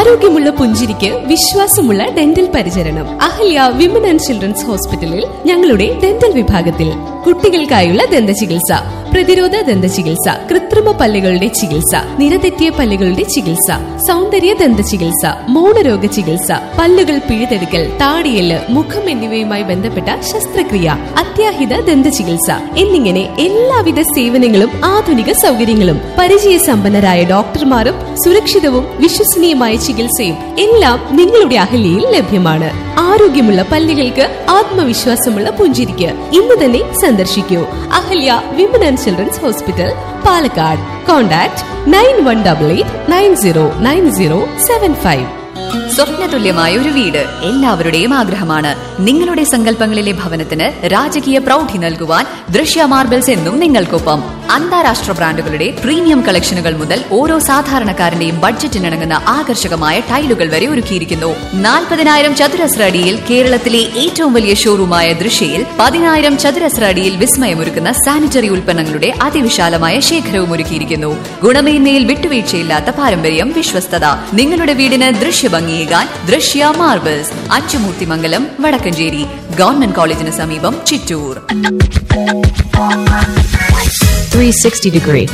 ആരോഗ്യമുള്ള പുഞ്ചിരിക്ക് വിശ്വാസമുള്ള ഡെന്റൽ പരിചരണം അഹല്യ വിമൻ ആൻഡ് ചിൽഡ്രൻസ് ഹോസ്പിറ്റലിൽ ഞങ്ങളുടെ ഡെന്റൽ വിഭാഗത്തിൽ കുട്ടികൾക്കായുള്ള ദന്ത ചികിത്സ പ്രതിരോധ ദന്ത ചികിത്സ കൃത്രിമ പല്ലുകളുടെ ചികിത്സ നിരതെറ്റിയ പല്ലുകളുടെ ചികിത്സ സൗന്ദര്യ ദന്ത ചികിത്സ മൗനരോഗ ചികിത്സ പല്ലുകൾ പിഴുതെടുക്കൽ താടിയല് മുഖം എന്നിവയുമായി ബന്ധപ്പെട്ട ശസ്ത്രക്രിയ അത്യാഹിത ദന്ത ചികിത്സ എന്നിങ്ങനെ എല്ലാവിധ സേവനങ്ങളും ആധുനിക സൗകര്യങ്ങളും പരിചയസമ്പന്നരായ ഡോക്ടർമാരും സുരക്ഷിതവും വിശ്വസനീയമായ ചികിത്സയും എല്ലാം നിങ്ങളുടെ അഹല്യയിൽ ലഭ്യമാണ് ആരോഗ്യമുള്ള പല്ലുകൾക്ക് ആത്മവിശ്വാസമുള്ള പുഞ്ചിരിക്ക് ഇന്ന് തന്നെ സന്ദർശിക്കൂ Ahalya women and children's hospital Palakkad contact nine one double eight nine zero nine zero seven five സ്വപ്നതുല്യമായ ഒരു വീട് എല്ലാവരുടെയും ആഗ്രഹമാണ് നിങ്ങളുടെ സങ്കല്പങ്ങളിലെ ഭവനത്തിന് രാജകീയ പ്രൗഢി നൽകുവാൻ ദൃശ്യ മാർബിൾസ് എന്നും നിങ്ങൾക്കൊപ്പം അന്താരാഷ്ട്ര ബ്രാൻഡുകളുടെ പ്രീമിയം കളക്ഷനുകൾ മുതൽ ഓരോ സാധാരണക്കാരന്റെയും ബഡ്ജറ്റിനിണങ്ങുന്ന ആകർഷകമായ ടൈലുകൾ വരെ ഒരുക്കിയിരിക്കുന്നു നാൽപ്പതിനായിരം ചതുരശ്ര അടിയിൽ കേരളത്തിലെ ഏറ്റവും വലിയ ഷോറൂമായ ദൃശ്യയിൽ പതിനായിരം ചതുരശ്ര അടിയിൽ വിസ്മയമൊരുക്കുന്ന സാനിറ്ററി ഉൽപ്പന്നങ്ങളുടെ അതിവിശാലമായ ശേഖരവും ഒരുക്കിയിരിക്കുന്നു ഗുണമേന്മയിൽ വിട്ടുവീഴ്ചയില്ലാത്ത പാരമ്പര്യം വിശ്വസ്തത നിങ്ങളുടെ വീടിന് ദൃശ്യഭംഗിയേകാൻ ദൃശ്യ മാർബിൾസ് അച്ചുമൂർത്തിമംഗലം വടക്കഞ്ചേരി ഗവൺമെന്റ് കോളേജിന് സമീപം ചിറ്റൂർ 360 degree.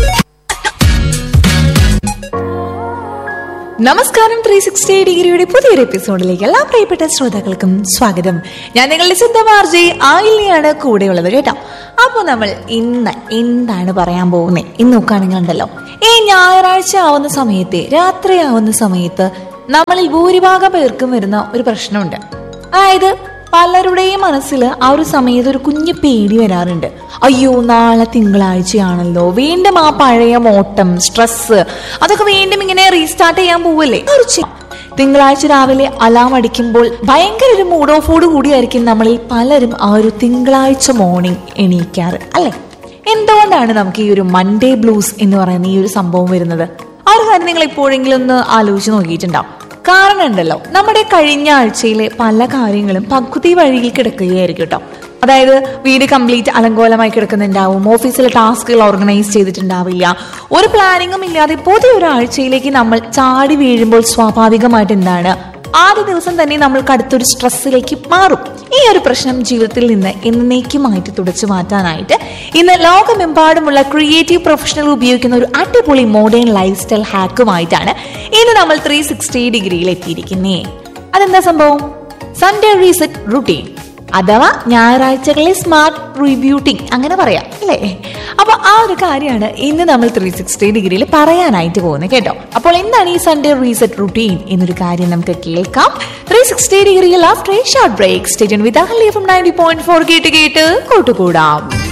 നമസ്കാരം ത്രീ സിക്സ്റ്റി ഡിഗ്രിയുടെ പുതിയൊരു എപ്പിസോഡിലേക്ക് എല്ലാ പ്രിയപ്പെട്ട ശ്രോതാക്കൾക്കും സ്വാഗതം ഞാൻ നിങ്ങളുടെ സിദ്ധമാർജി ആയില്യാണ് കൂടെയുള്ളത് കേട്ടോ അപ്പോൾ നമ്മൾ ഇന്ന് എന്താണ് പറയാൻ പോകുന്നത് ഇന്ന് നോക്കുകയാണെങ്കിൽ ഉണ്ടല്ലോ ഈ ഞായറാഴ്ച ആവുന്ന സമയത്ത് രാത്രി ആവുന്ന സമയത്ത് നമ്മളിൽ ഭൂരിഭാഗം പേർക്കും വരുന്ന ഒരു പ്രശ്നമുണ്ട് അതായത് പലരുടെയും മനസ്സിൽ ആ ഒരു സമയത്ത് ഒരു കുഞ്ഞു പേടി വരാറുണ്ട് അയ്യോ നാളെ തിങ്കളാഴ്ചയാണല്ലോ വീണ്ടും ആ പഴയ മോട്ടം സ്ട്രെസ് അതൊക്കെ വീണ്ടും ഇങ്ങനെ റീസ്റ്റാർട്ട് ചെയ്യാൻ പോവല്ലേ ആ ഒരു ചി- തിങ്കളാഴ്ച രാവിലെ അലാം അടിക്കുമ്പോൾ ഭയങ്കര ഒരു മൂഡ് ഓഫോട് കൂടിയായിരിക്കും നമ്മളിൽ പലരും ആ ഒരു തിങ്കളാഴ്ച മോർണിംഗ് എണീക്കാറ് അല്ലെ എന്തുകൊണ്ടാണ് നമുക്ക് ഈ ഒരു മൺഡേ ബ്ലൂസ് എന്ന് പറയുന്ന ഈ ഒരു സംഭവം വരുന്നത് ആ ഒരു കാര്യം നിങ്ങൾ എപ്പോഴെങ്കിലും ഒന്ന് ആലോചിച്ച് നോക്കിയിട്ടുണ്ടാവും കാരണം ഉണ്ടല്ലോ നമ്മുടെ കഴിഞ്ഞ ആഴ്ചയിലെ പല കാര്യങ്ങളും പകുതി വഴിയിൽ കിടക്കുകയായിരിക്കും കേട്ടോ അതായത് വീട് കംപ്ലീറ്റ് അലങ്കോലമായി കിടക്കുന്നുണ്ടാവും ഓഫീസിലെ ടാസ്കുകൾ ഓർഗനൈസ് ചെയ്തിട്ടുണ്ടാവില്ല ഒരു പ്ലാനിങ്ങും ഇല്ലാതെ പുതിയ ഒരു ആഴ്ചയിലേക്ക് നമ്മൾ ചാടി വീഴുമ്പോൾ സ്വാഭാവികമായിട്ട് എന്താണ് ആദ്യ ദിവസം തന്നെ നമ്മൾക്ക് അടുത്തൊരു സ്ട്രെസ്സിലേക്ക് മാറും ഈ ഒരു പ്രശ്നം ജീവിതത്തിൽ നിന്ന് എന്നേക്കുമായിട്ട് തുടച്ചു മാറ്റാനായിട്ട് ഇന്ന് ലോകമെമ്പാടുമുള്ള ക്രിയേറ്റീവ് പ്രൊഫഷണൽ ഉപയോഗിക്കുന്ന ഒരു അടിപൊളി മോഡേൺ ലൈഫ് സ്റ്റൈൽ ഹാക്കുമായിട്ടാണ് ഇന്ന് നമ്മൾ ത്രീ സിക്സ്റ്റി ഡിഗ്രിയിൽ എത്തിയിരിക്കുന്നേ അതെന്താ സംഭവം സൺഡേ റീസെറ്റ് റുട്ടീൻ അഥവാ ഞായറാഴ്ചകളിലെ സ്മാർട്ട് റിബ്യൂട്ടിംഗ് അങ്ങനെ പറയാം അല്ലേ അപ്പൊ ആ ഒരു കാര്യമാണ് ഇന്ന് നമ്മൾ ത്രീ സിക്സ്റ്റി ഡിഗ്രിയിൽ പറയാനായിട്ട് പോകുന്നത് കേട്ടോ അപ്പോൾ എന്താണ് ഈ സൺഡേ റീസെറ്റ് റുട്ടീൻ എന്നൊരു കാര്യം നമുക്ക് കേൾക്കാം ത്രീ സിക്സ്റ്റി ഡിഗ്രിയിൽ after short break station with Ahli from ninety point four കേട്ട് കേട്ട് കൂട്ടുകൂടാം